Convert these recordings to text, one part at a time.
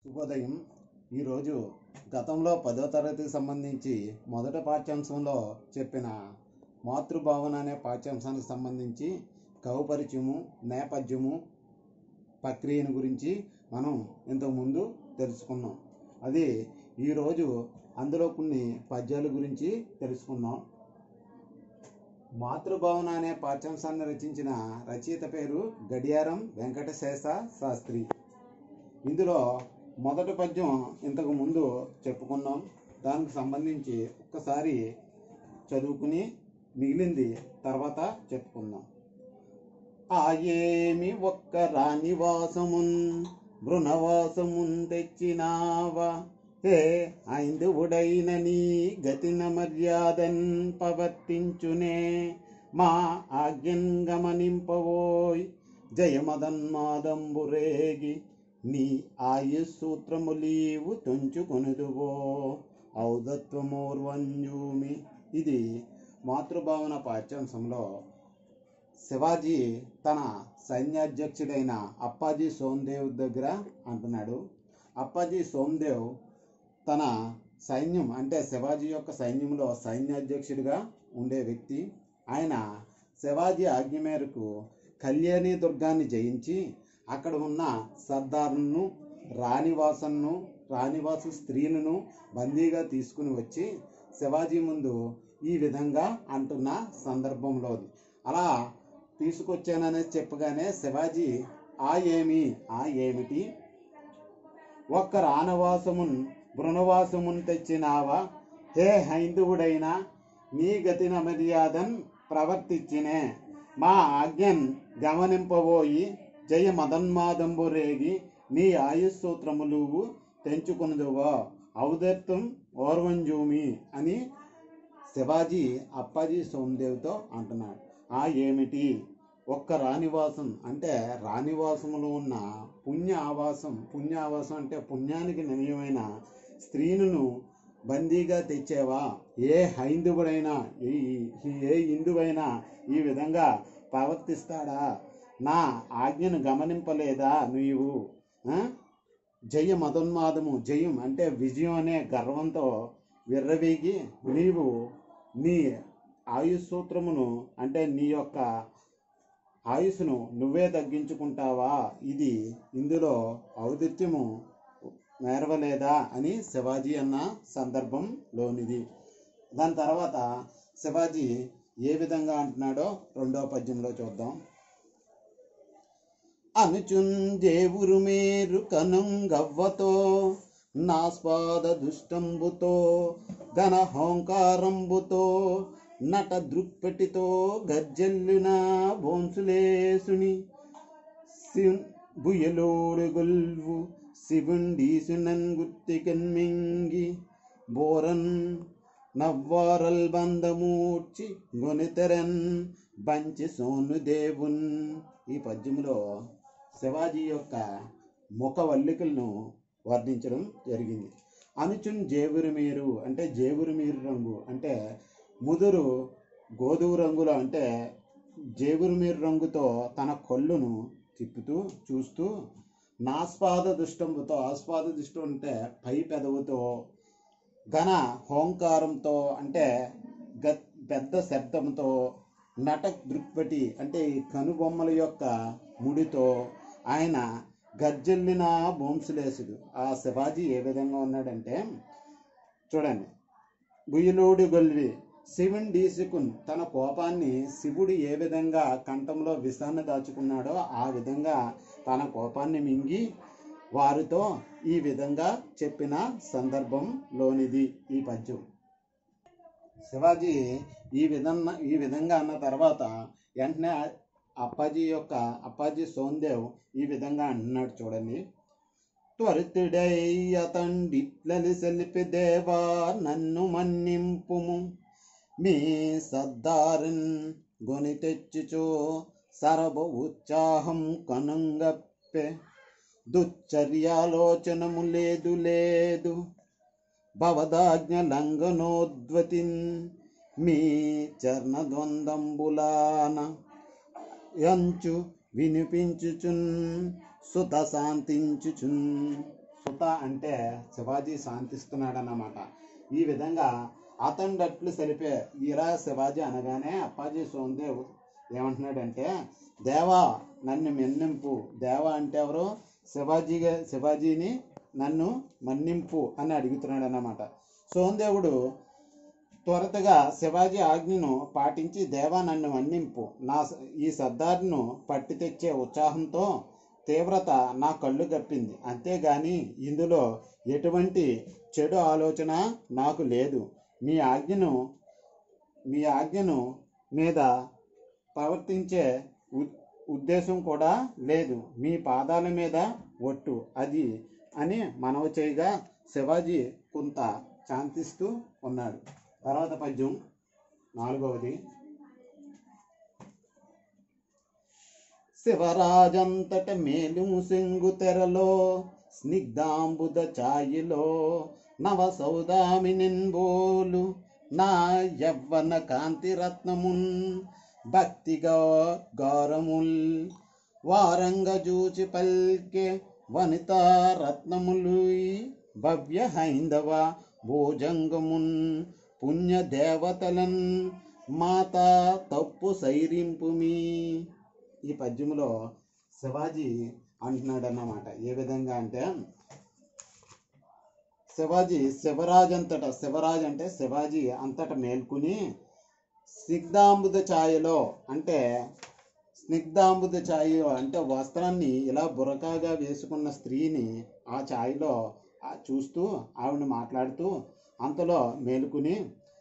శుభోదయం ఈరోజు గతంలో పదో తరగతికి సంబంధించి మొదటి పాఠ్యాంశంలో చెప్పిన మాతృభావన అనే పాఠ్యాంశానికి సంబంధించి కవి పరిచయము నేపథ్యము ప్రక్రియను గురించి మనం ఇంతకుముందు తెలుసుకున్నాం అది ఈరోజు అందులో కొన్ని పద్యాల గురించి తెలుసుకుందాం మాతృభావన అనే పాఠ్యాంశాన్ని రచించిన రచయిత పేరు గడియారం వెంకటశేష శాస్త్రి ఇందులో మొదటి పద్యం ఇంతకు ముందు చెప్పుకున్నాం దానికి సంబంధించి ఒక్కసారి చదువుకుని మిగిలింది తర్వాత చెప్పుకుందాం ఆ ఏమి ఒక్క రానివాసమున్ బృణవాసమున్ తెచ్చినావా హే ఐందువుడైన నీ గతిన మర్యాదన్ పవర్తించునే మా ఆజ్ఞన్ గమనింపవోయ్ జయమదన్మాదంబురేగి నీ ఆయుసూత్రములీవు తుంచుకొనుదువో ఔదత్వమోర్వంజూమి ఇది మాతృభావన పాఠ్యాంశంలో శివాజీ తన సైన్యాధ్యక్షుడైన అప్పాజీ సోమదేవ్ దగ్గర అంటున్నాడు అప్పాజీ సోమదేవ్ తన సైన్యం అంటే శివాజీ యొక్క సైన్యంలో సైన్యాధ్యక్షుడిగా ఉండే వ్యక్తి ఆయన శివాజీ ఆజ్ఞ మేరకు కళ్యాణి దుర్గాన్ని జయించి అక్కడ ఉన్న సర్దార్ను రాణివాసన్ను రాణివాసు స్త్రీలను బందీగా తీసుకుని వచ్చి శివాజీ ముందు ఈ విధంగా అంటున్న సందర్భంలో అలా తీసుకొచ్చాననేది చెప్పగానే శివాజీ ఆ ఏమి ఆ ఏమిటి ఒక్క రానవాసమున్ బృణవాసమున్ తెచ్చినావా హే హైందువుడైనా నీ గతిన మర్యాదన్ ప్రవర్తించినే మా ఆజ్ఞన్ గమనింపబోయి జయ మదన్మాదంబు రేగి నీ ఆయుస్సూత్రములు తెంచుకున్నదువో ఔదత్తం ఓర్వంజూమి అని శివాజీ అప్పాజీ సోమదేవ్తో అంటున్నాడు ఆ ఏమిటి ఒక్క రాణివాసం అంటే రాణివాసములో ఉన్న పుణ్య ఆవాసం పుణ్య ఆవాసం అంటే పుణ్యానికి నిలయమైన స్త్రీలను బందీగా తెచ్చేవా ఏ హైందువుడైనా ఏ- ఏ హిందువైనా ఈ విధంగా ప్రవర్తిస్తాడా నా ఆజ్ఞను గమనింపలేదా నీవు ఆ? జయ మదోన్మాదము జయం అంటే విజయం అనే గర్వంతో విర్రవీగి నీవు నీ ఆయుస్సూత్రమును అంటే నీ యొక్క ఆయుస్సును నువ్వే తగ్గించుకుంటావా ఇది ఇందులో ఔదిత్యము నేర్వలేదా అని శివాజీ అన్న సందర్భంలోనిది దాని తర్వాత శివాజీ ఏ విధంగా అంటున్నాడో రెండో పద్యంలో చూద్దాం అనుచుంజేవురు మేరు కనుంగవ్వతో నాస్పాద దుష్టంబుతో ఘన హోంకారంబుతో నట దృక్పటితో గజ్జల్లున బోంసులేసుని శివున్ బుయలోడు గొల్వు శివుండీసునన్ గుత్తికన్మింగి బోరన్ నవ్వారల్ బంధమూర్చి గొనితెరన్ బంచి సోను దేవున్ ఈ పద్యంలో శివాజీ యొక్క ముఖ వల్లికలను వర్ణించడం జరిగింది అనుచున్ జేవురు మీరు అంటే జేవురు మీరు రంగు అంటే ముదురు గోధుమ రంగులో అంటే జేవురు మీరు రంగుతో తన కళ్ళును తిప్పుతూ చూస్తూ నాస్పాద దుష్టంతో ఆస్పాద దుష్టం అంటే పై పెదవుతో ఘన హోంకారంతో అంటే గ పెద్ద శబ్దంతో నట దృక్పటి అంటే ఈ కనుబొమ్మల యొక్క ముడితో ఆయన గజ్జెల్లిన బోంసులేసుడు ఆ శివాజీ ఏ విధంగా ఉన్నాడంటే చూడండి బుయ్యలోడు గొల్వి శివుని డీసుకున్ తన కోపాన్ని శివుడు ఏ విధంగా కంఠంలో విషాన్ని దాచుకున్నాడో ఆ విధంగా తన కోపాన్ని మింగి వారితో ఈ విధంగా చెప్పిన సందర్భంలోనిది ఈ పద్యం శివాజీ ఈ విధంగా ఈ విధంగా అన్న తర్వాత వెంటనే అప్పాజీ యొక్క అప్పాజీ సోందేవ్ ఈ విధంగా అంటున్నాడు చూడండి త్వరితుడై అతండిట్లని సెలిపి దేవా నన్ను మన్నింపుము మీ సర్దారన్ గొని తెచ్చుచో సరబ ఉత్సాహం కనుంగప్పే దుశ్చర్యాలోచనము లేదు లేదు భవదాజ్ఞ లంఘనోద్వతిన్ మీ చర్ణద్వందంబులాన యంచు వినిపించుచున్ సుత శాంతించుచున్ సుత అంటే శివాజీ శాంతిస్తున్నాడు అన్నమాట ఈ విధంగా అతండట్లు సరిపే ఈరా శివాజీ అనగానే అప్పాజీ సోందేవ్ ఏమంటున్నాడంటే దేవా నన్ను మన్నింపు దేవా అంటే ఎవరు శివాజీగా శివాజీని నన్ను మన్నింపు అని అడుగుతున్నాడు అన్నమాట సోందేవుడు త్వరతగా శివాజీ ఆజ్ఞను పాటించి దేవా నన్ను మన్నింపు నా స- ఈ సర్దార్ను పట్టి తెచ్చే ఉత్సాహంతో తీవ్రత నా కళ్ళు గప్పింది అంతేగాని ఇందులో ఎటువంటి చెడు ఆలోచన నాకు లేదు మీ ఆజ్ఞను మీ ఆజ్ఞను మీద ప్రవర్తించే ఉ- ఉద్దేశం కూడా లేదు మీ పాదాల మీద ఒట్టు అది అని మనవి చేయగా శివాజీ కొంత శాంతిస్తూ ఉన్నాడు తర్వాత పద్యం నాలుగవది శివరాజంతట మేలుము సింగు తెరలో స్నిగ్ధాంబుద ఛాయిలో నవ సౌదామి నిన్బోలు నా యవ్వన కాంతి రత్నమున్ భక్తిగా గారముల్ వారంగ జూచి పల్కె వనితా రత్నములు భవ్య హైందవ భోజంగమున్ పుణ్య దేవతలన్ మాతా తప్పు సైరింపు మీ ఈ పద్యములో శివాజీ అంటున్నాడు అన్నమాట ఏ విధంగా అంటే శివాజీ శివరాజ్ అంతట శివరాజ్ అంటే శివాజీ అంతట మేల్కొని స్నిగ్ధాంబుద ఛాయలో అంటే స్నిగ్ధాంబుద ఛాయలో అంటే వస్త్రాన్ని ఇలా బురకాగా వేసుకున్న స్త్రీని ఆ ఛాయలో ఆ చూస్తూ ఆవిడ మాట్లాడుతూ అంతలో మేలుకుని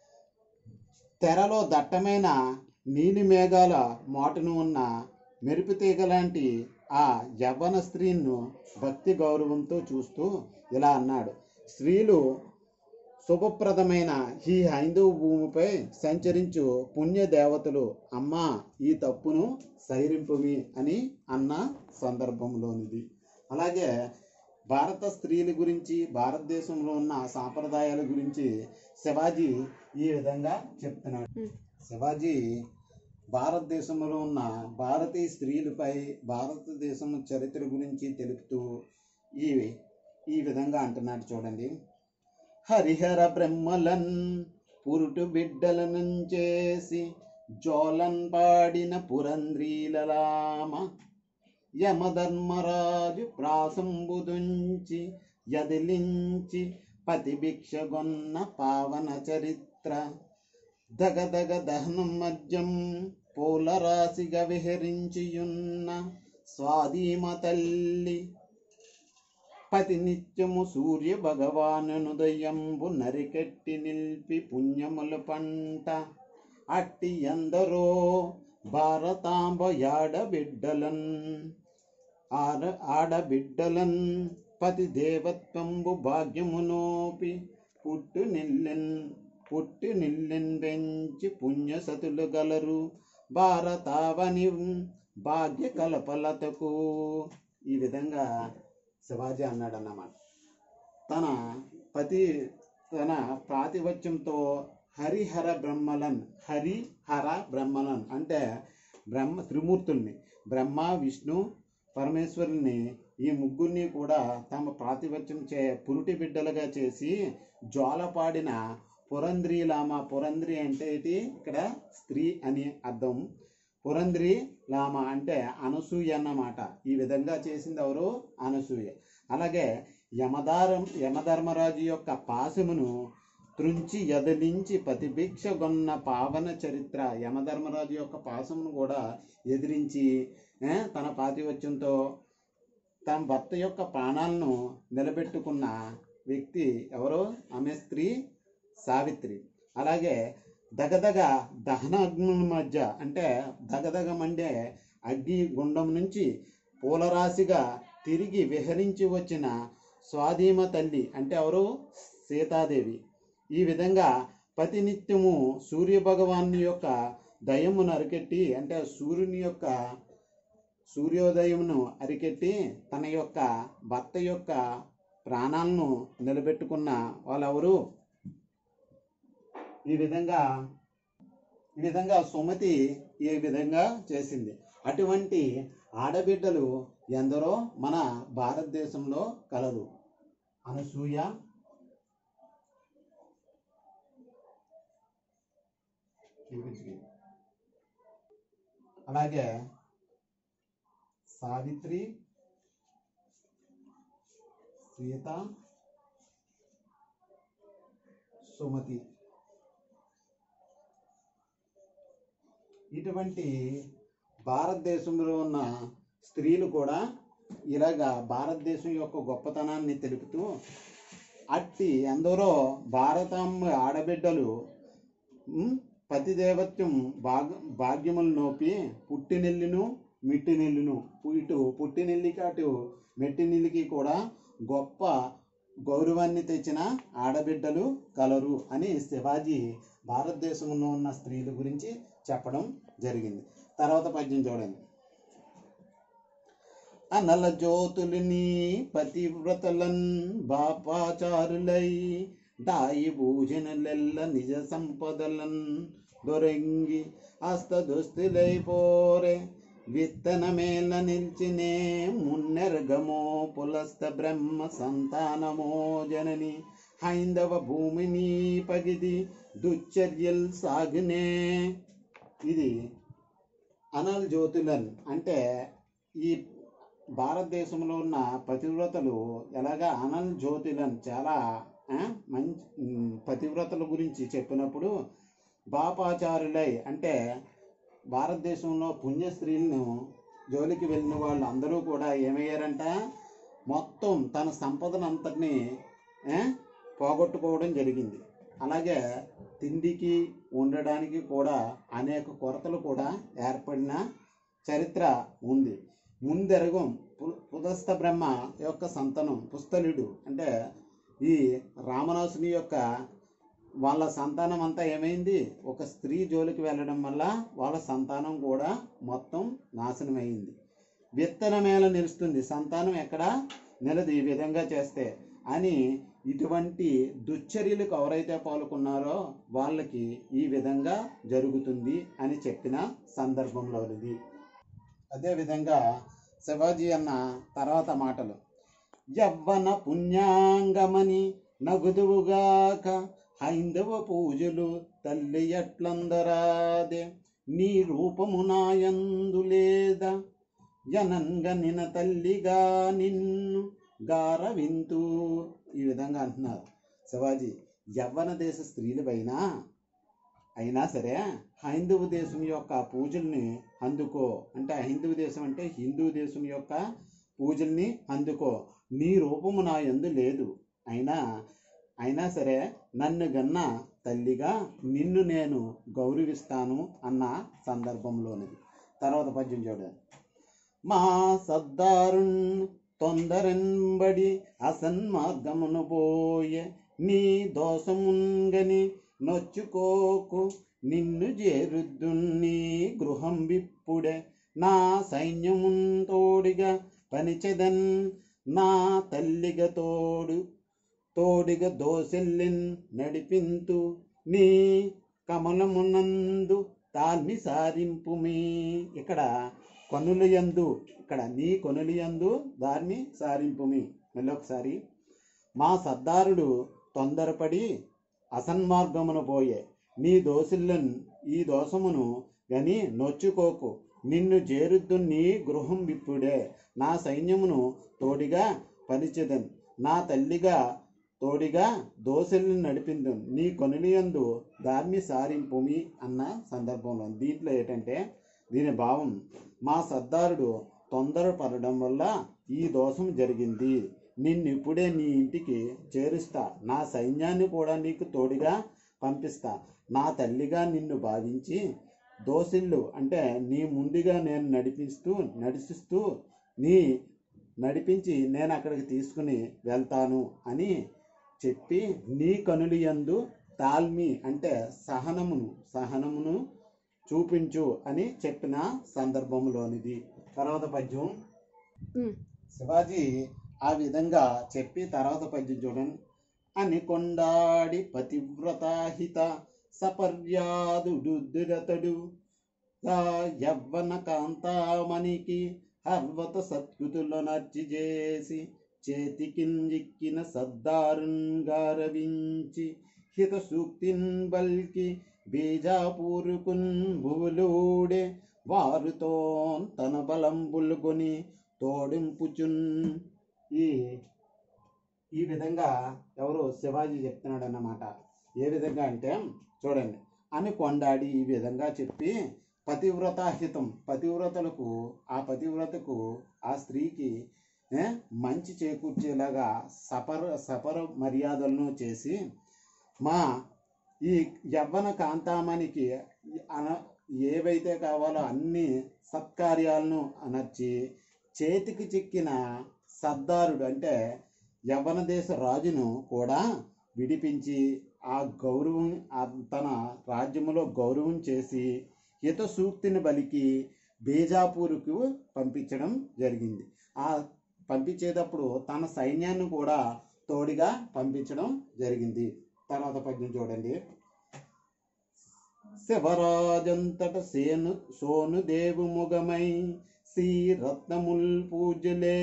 తెరలో దట్టమైన నీలి మేఘాల మాటును ఉన్న మెరుపు తీగ లాంటి ఆ యవ్వన స్త్రీను భక్తి గౌరవంతో చూస్తూ ఇలా అన్నాడు స్త్రీలు శుభప్రదమైన ఈ హైందవ భూమిపై సంచరించు పుణ్య దేవతలు అమ్మా ఈ తప్పును సైరింపుమి అని అన్న సందర్భంలోనిది అలాగే భారత స్త్రీల గురించి భారతదేశంలో ఉన్న సాంప్రదాయాల గురించి శివాజీ ఈ విధంగా చెప్తున్నాడు శివాజీ భారతదేశంలో ఉన్న భారతీయ స్త్రీలపై భారతదేశం చరిత్ర గురించి తెలుపుతూ ఈ ఈ విధంగా అంటున్నాడు చూడండి హరిహర బ్రహ్మలన్ పురుటు బిడ్డలను చేసి జోలన్ పాడిన పురంధ్రీలలామ యమధర్మరాజు ప్రాసంబుదుంచి యదిలించి పతిభిక్షగొన్న పావన చరిత్ర దగదగ దహనం మద్యం పూలరాశిగా విహరించియున్న స్వాధీమ తల్లి పతి నిత్యము సూర్య భగవానుదయంబు నరికెట్టి నిల్పి పుణ్యముల పంట అట్టి ఎందరో భారతాంబ యాడబిడ్డలన్ ఆడ ఆడబిడ్డలన్ పతి దేవత్వంబు భాగ్యమునోపి పుట్టు నిల్లెన్ పుట్టి నిల్లెన్ పెంచి పుణ్యసతులు గలరు భారతావని భాగ్య కల్పలతకు ఈ విధంగా శివాజీ అన్నాడు అన్నమాట తన పతి తన ప్రాతివచ్యంతో హరిహర బ్రహ్మలన్ హరిహర బ్రహ్మలన్ అంటే బ్రహ్మ త్రిమూర్తుల్ని బ్రహ్మ విష్ణు పరమేశ్వరుని ఈ ముగ్గురిని కూడా తమ ప్రాతివచ్యం చే పురుటి బిడ్డలుగా చేసి జ్వాలపాడిన పురంధ్రీలామ పురంధ్రి అంటే ఇది ఇక్కడ స్త్రీ అని అర్థం పురంధ్రి లామ అంటే అనసూయ అన్నమాట ఈ విధంగా చేసింది ఎవరు అనసూయ అలాగే యమధారం యమధర్మరాజు యొక్క పాశమును త్రుంచి ఎదిలించి ప్రతిభిక్షగొన్న పావన చరిత్ర యమధర్మరాజు యొక్క పాశమును కూడా ఎదిరించి ఏ, తన పాతివత్యంతో తన భర్త యొక్క ప్రాణాలను నిలబెట్టుకున్న వ్యక్తి ఎవరో ఆమె స్త్రీ సావిత్రి అలాగే దగదగ దహనాగ్నుల మధ్య అంటే దగదగ మండే అగ్ని గుండం నుంచి పూలరాశిగా తిరిగి విహరించి వచ్చిన స్వాధీమ తల్లి అంటే ఎవరు సీతాదేవి ఈ విధంగా ప్రతినిత్యము సూర్య భగవాను యొక్క దయమును అరికెట్టి అంటే సూర్యుని యొక్క సూర్యోదయమును అరికెట్టి తన యొక్క భర్త యొక్క ప్రాణాలను నిలబెట్టుకున్న వాళ్ళెవరు ఈ విధంగా ఈ విధంగా సుమతి ఈ విధంగా చేసింది అటువంటి ఆడబిడ్డలు ఎందరో మన భారతదేశంలో కలరు అనసూయ చూపించు అలాగే సావిత్రి సీత సుమతి ఇటువంటి భారతదేశంలో ఉన్న స్త్రీలు కూడా ఇలాగా భారతదేశం యొక్క గొప్పతనాన్ని తెలుపుతూ అట్టి ఎందరో భారతాంబ ఆడబిడ్డలు ఉమ్, పతిదేవత్యం భాగ భాగ్యములు నోపి పుట్టినెల్లును మిట్టినెల్లును ఇటు పుట్టినెల్లికి అటు మెట్టినెల్లికి కూడా గొప్ప గౌరవాన్ని తెచ్చిన ఆడబిడ్డలు కలరు అని శివాజీ భారతదేశంలో ఉన్న స్త్రీల గురించి చెప్పడం జరిగింది తర్వాత పద్యం చూడండి అనల జ్యోతులని పతివ్రతలన్ బాపాచారులై దాయి భూజనులెల్ల నిజ సంపదలన్ దొరంగి అస్తదుస్తులై పోరే విత్తనమేల నిల్చినే మున్నెరగమో పులస్త బ్రహ్మ సంతానమో జనని హైందవ భూమిని పగిది దుశ్చర్యల్ సాగునే ఇది అనల్ జ్యోతులన్ అంటే ఈ భారతదేశంలో ఉన్న పతివ్రతలు ఎలాగా అనల్ జ్యోతులన్ చాలా ఆ, మంచి ఉమ్, పతివ్రతల గురించి చెప్పినప్పుడు బాపాచారులై అంటే భారతదేశంలో పుణ్య స్త్రీలను జోలికి వెళ్ళిన వాళ్ళు అందరూ కూడా ఏమయ్యారంట మొత్తం తన సంపదనంతటిని ఆ, పోగొట్టుకోవడం జరిగింది అలాగే తిండికి ఉండడానికి కూడా అనేక కొరతలు కూడా ఏర్పడిన చరిత్ర ఉంది ముందెరగం పు- పుదస్థ బ్రహ్మ యొక్క సంతానం పుస్తలుడు అంటే ఈ రామనాసుని యొక్క వాళ్ళ సంతానం అంతా ఏమైంది ఒక స్త్రీ జోలికి వెళ్ళడం వల్ల వాళ్ళ సంతానం కూడా మొత్తం నాశనమైంది విత్తనమేళ నిలుస్తుంది సంతానం ఎక్కడ నిలదు ఈ విధంగా చేస్తే అని ఇటువంటి దుశ్చర్యలకు ఎవరైతే పాల్గొన్నారో వాళ్ళకి ఈ విధంగా జరుగుతుంది అని చెప్పిన సందర్భంలోనిది అదేవిధంగా శివాజీ అన్న తర్వాత మాటలు యవ్వన పుణ్యాంగమని నగుదువుగాక హైందవ పూజలు తల్లి ఎట్లందరాదే నీ రూపము నాయందు లేదా జనంగ నిన తల్లిగా నిన్ను గారవింతు ఈ విధంగా అంటున్నారు శివాజీ యవ్వన దేశ స్త్రీలపైన అయినా సరే హైందవ దేశం యొక్క పూజల్ని అందుకో అంటే హైందవ దేశం అంటే హిందూ దేశం యొక్క పూజల్ని అందుకో నీ రూపము నా యందు లేదు అయినా అయినా సరే నన్ను గన్న తల్లిగా నిన్ను నేను గౌరవిస్తాను అన్న సందర్భంలోనిది తర్వాత పద్యం చూడండి మా సర్దారున్ తొందరెంబడి అసన్మార్గమును పోయే నీ దోషముంగని నొచ్చుకోకు నిన్ను చేరుద్దు నీ గృహం విప్పుడే నా సైన్యమున్ తోడిగా పనిచెదన్ నా తల్లిగా తోడు తోడిగా దోసెల్లిన్ నడిపింతు నీ కమలమునందు తాల్మి సారింపు మీ ఇక్కడ కొనుల యందు ఇక్కడ నీ కొనుల యందు దాన్ని సారింపుమి మళ్ళీ ఒకసారి మా సర్దారుడు తొందరపడి అసన్మార్గమును పోయే నీ దోషులను ఈ దోషమును గని నొచ్చుకోకు నిన్ను చేరుద్దు నీ గృహం విప్పుడే నా సైన్యమును తోడిగా పనిచెదన్ నా తల్లిగా తోడిగా దోశల్ని నడిపిందు నీ కొనులియందు దాన్ని సారింపుమి అన్న సందర్భంలో దీంట్లో ఏంటంటే దీని భావం మా సర్దారుడు తొందరపడడం వల్ల ఈ దోషం జరిగింది నిన్ను ఇప్పుడే నీ ఇంటికి చేరుస్తా నా సైన్యాన్ని కూడా నీకు తోడుగా పంపిస్తా నా తల్లిగా నిన్ను భావించి దోసిళ్ళు అంటే నీ ముందుగా నేను నడిపిస్తూ నడిపిస్తూ నీ నడిపించి నేను అక్కడికి తీసుకుని వెళ్తాను అని చెప్పి నీ కనులు యందు తాల్మి అంటే సహనమును సహనమును చూపించు అని చెప్పిన సందర్భంలోనిది తర్వాత పద్యం ఉమ్. శివాజీ ఆ విధంగా చెప్పి తర్వాత పద్యం చూడండి అని కొండాడి పతివ్రతాహిత సపర్యాదుడుద్దురతడు గా యవ్వన కాంతామణికి హర్వత సత్కృతుల నర్చి చేసి చేతికింజిక్కిన సర్దారున్ గారవించి హిత సూక్తిన్ బల్కి బీజాపూరుకున్ భువులూడే వారుతో తన బలంబులుకొని తోడింపుచున్ ఈ ఈ విధంగా ఎవరు శివాజీ చెప్తున్నాడు అన్నమాట ఏ విధంగా అంటే చూడండి అని కొండాడి ఈ విధంగా చెప్పి పతివ్రత హితం పతివ్రతలకు ఆ పతివ్రతకు ఆ స్త్రీకి ఏ, మంచి చేకూర్చేలాగా సపర సపర మర్యాదలను చేసి మా ఈ యవ్వన కాంతామణికి అన ఏవైతే కావాలో అన్ని సత్కార్యాలను అనర్చి చేతికి చిక్కిన సర్దారుడు అంటే యవ్వన దేశ రాజును కూడా విడిపించి ఆ గౌరవం ఆ తన రాజ్యములో గౌరవం చేసి హిత సూక్తిని బలికి బేజాపూర్కు పంపించడం జరిగింది ఆ పంపించేటప్పుడు తన సైన్యాన్ని కూడా తోడుగా పంపించడం జరిగింది తర్వాత పద్యం చూడండి శివరాజంతట సేను సోను దేవు ముగమై శ్రీ రత్నముల్ పూజలే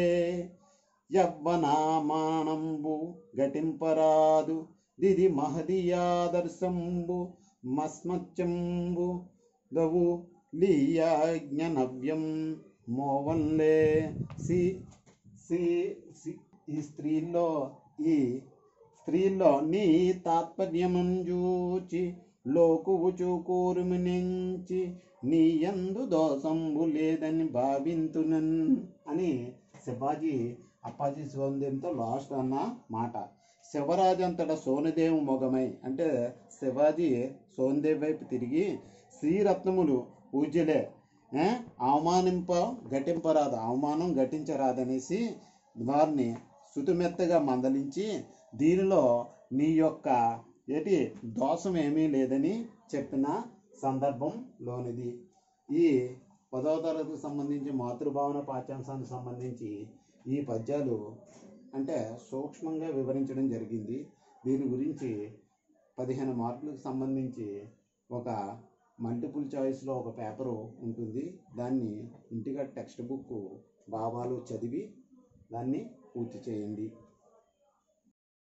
యవ్వనామానంబు ఘటింపరాదు దిది మహదీయాదర్శంబు మస్మచ్చంబు గవు లీయాజ్ఞనవ్యం మోవన్లే సి సి సి- ఈ స్త్రీల్లో ఈ స్త్రీల్లో నీ తాత్పర్యమం చూచి లోకువు చూకూరుమి నుంచి నీ ఎందు దోషంబు లేదని భావింతునన్ అని శివాజీ అప్పాజీ సౌందర్యంతో లాస్ట్ అన్న మాట శివరాజు అంతట సోనుదేవు మొగమై అంటే శివాజీ సోనుదేవి వైపు తిరిగి శ్రీరత్నములు పూజ్యులే ఏ? అవమానింప ఘటింపరాదు అవమానం ఘటించరాదనేసి వారిని శుతిమెత్తగా మందలించి దీనిలో నీ యొక్క ఏటి దోషం ఏమీ లేదని చెప్పిన సందర్భంలోనిది ఈ పదవ తరగతికి సంబంధించి మాతృభావన పాఠ్యాంశానికి సంబంధించి ఈ పద్యాలు అంటే సూక్ష్మంగా వివరించడం జరిగింది దీని గురించి పదిహేను మార్కులకు సంబంధించి ఒక మల్టిపుల్ చాయిస్లో ఒక పేపరు ఉంటుంది దాన్ని ఇంటిగా టెక్స్ట్ బుక్ భావాలు చదివి దాన్ని పూర్తి చేయండి